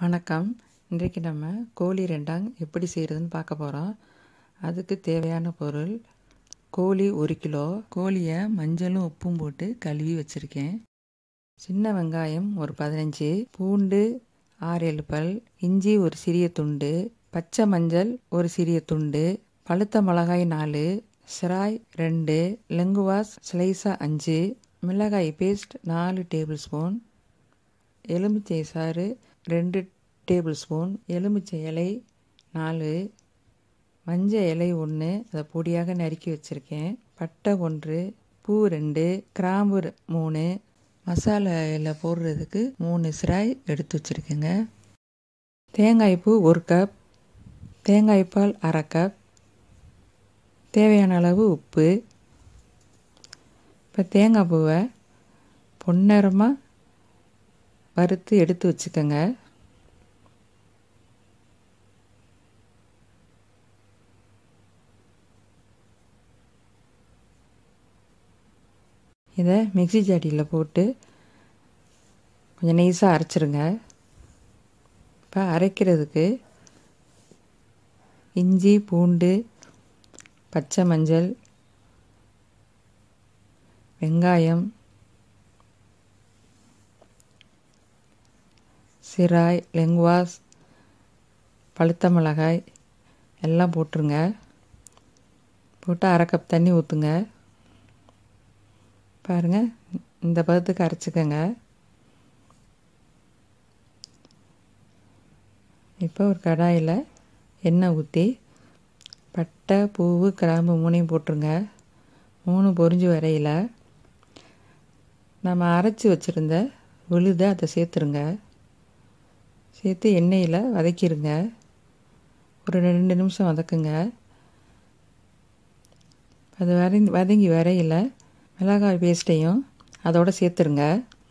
வணக்கம் இன்றைக்கு நம்ம கோழி ரெண்டாங் எப்படி செய்கிறதுன்னு பார்க்க போகிறோம் அதுக்கு தேவையான பொருள் கோழி ஒரு கிலோ கோழியை மஞ்சளும் உப்பும் போட்டு கழுவி வச்சுருக்கேன் சின்ன வெங்காயம் ஒரு பதினஞ்சு பூண்டு ஆறு ஏழு பல் இஞ்சி ஒரு சிறிய துண்டு பச்சை மஞ்சள் ஒரு சிறிய துண்டு பழுத்த மிளகாய் நாலு சிராய் ரெண்டு லெங்குவாஸ் ஸ்லைஸாக அஞ்சு மிளகாய் பேஸ்ட் நாலு டேபிள் ஸ்பூன் எலுமிச்சை சாறு ரெண்டு டேபிள் ஸ்பூன் எலுமிச்சை இலை நாலு மஞ்சள் இலை ஒன்று அதை பொடியாக நறுக்கி வச்சுருக்கேன் பட்டை ஒன்று பூ ரெண்டு கிராம்பு ரெ- மூணு மசாலாவில் போடுறதுக்கு மூணு சிராய் எடுத்து வச்சுருக்கேங்க தேங்காய் பூ ஒரு கப் தேங்காய் பால் அரை கப் தேவையான அளவு உப்பு இப்போ தேங்காய் பூவை பொன்னிறமாக வறுத்து எடுத்து வச்சுக்கோங்க இதை மிக்ஸி ஜாடியில் போட்டு கொஞ்சம் நைஸாக அரைச்சிருங்க இப்போ அரைக்கிறதுக்கு இஞ்சி பூண்டு பச்சை மஞ்சள் வெங்காயம் சிராய் லெங்குவாஸ் பழுத்த மிளகாய் எல்லாம் போட்டுருங்க போட்டு அரை கப் தண்ணி ஊற்றுங்க பாருங்கள் இந்த பதத்துக்கு அரைச்சிக்கங்க இப்போ ஒரு கடாயில் எண்ணெய் ஊற்றி பட்டை பூவு கிராம்பு மூணையும் போட்டுருங்க மூணு பொரிஞ்சு வரையில் நம்ம அரைச்சி வச்சுருந்த விழுதை அதை சேர்த்துருங்க சேர்த்து எண்ணெயில் வதக்கிடுங்க ஒரு ரெண்டு நிமிஷம் வதக்குங்க அது வதங்கி வதங்கி வரையில் மிளகாய் பேஸ்ட்டையும் அதோடு சேர்த்துருங்க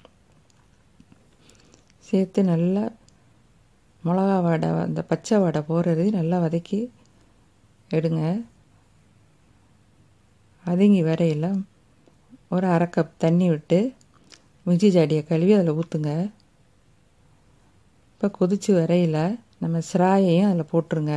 சேர்த்து நல்லா மிளகா வடை அந்த பச்சை வடை போடுறது நல்லா வதக்கி எடுங்க வதங்கி வரையில் ஒரு அரை கப் தண்ணி விட்டு மிக்ஸி ஜாடியை கழுவி அதில் ஊற்றுங்க இப்போ கொதிச்சு வரையில் நம்ம சிராயையும் அதில் போட்டுருங்க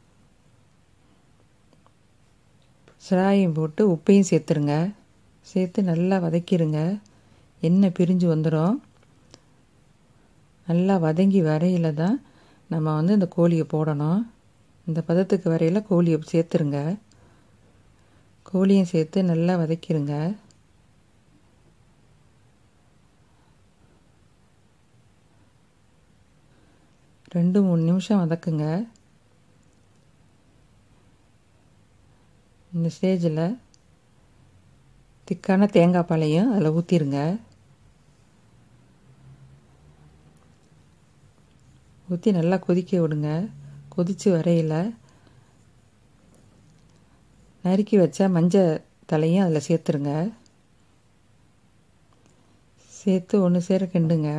சிராயையும் போட்டு உப்பையும் சேர்த்துருங்க சேர்த்து நல்லா வதக்கிடுங்க எண்ணெய் பிரிஞ்சு வந்துடும் நல்லா வதங்கி வரையில் தான் நம்ம வந்து இந்த கோழியை போடணும் இந்த பதத்துக்கு வரையில் கோழியை சேர்த்துருங்க கோழியும் சேர்த்து நல்லா வதக்கிடுங்க ரெண்டு மூணு நிமிஷம் வதக்குங்க இந்த ஸ்டேஜில் திக்கான தேங்காய் பாலையும் அதில் ஊற்றிருங்க ஊற்றி நல்லா கொதிக்க விடுங்க கொதித்து வரையில் நறுக்கி வச்ச மஞ்சள் தலையும் அதில் சேர்த்துருங்க சேர்த்து ஒன்று சேர கிண்டுங்க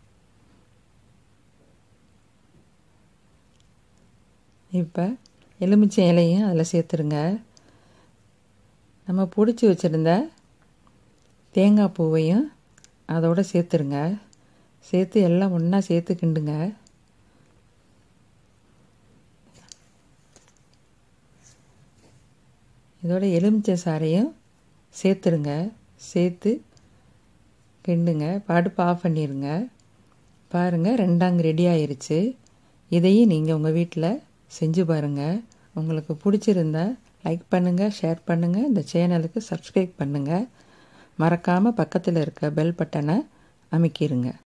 இப்போ எலுமிச்சை இலையும் அதில் சேர்த்துருங்க நம்ம பிடிச்சி வச்சுருந்த தேங்காய் பூவையும் அதோட சேர்த்துருங்க சேர்த்து எல்லாம் ஒன்றா சேர்த்து கிண்டுங்க இதோட எலுமிச்சை சாறையும் சேர்த்துருங்க சேர்த்து கிண்டுங்க அடுப்பு ஆஃப் பண்ணிடுங்க பாருங்கள் ரெண்டாங்க ரெடி ஆயிருச்சு இதையும் நீங்கள் உங்கள் வீட்டில் செஞ்சு பாருங்கள் உங்களுக்கு பிடிச்சிருந்தா லைக் பண்ணுங்கள் ஷேர் பண்ணுங்கள் இந்த சேனலுக்கு சப்ஸ்கிரைப் பண்ணுங்கள் மறக்காமல் பக்கத்தில் இருக்க பெல் பட்டனை அமைக்கிருங்க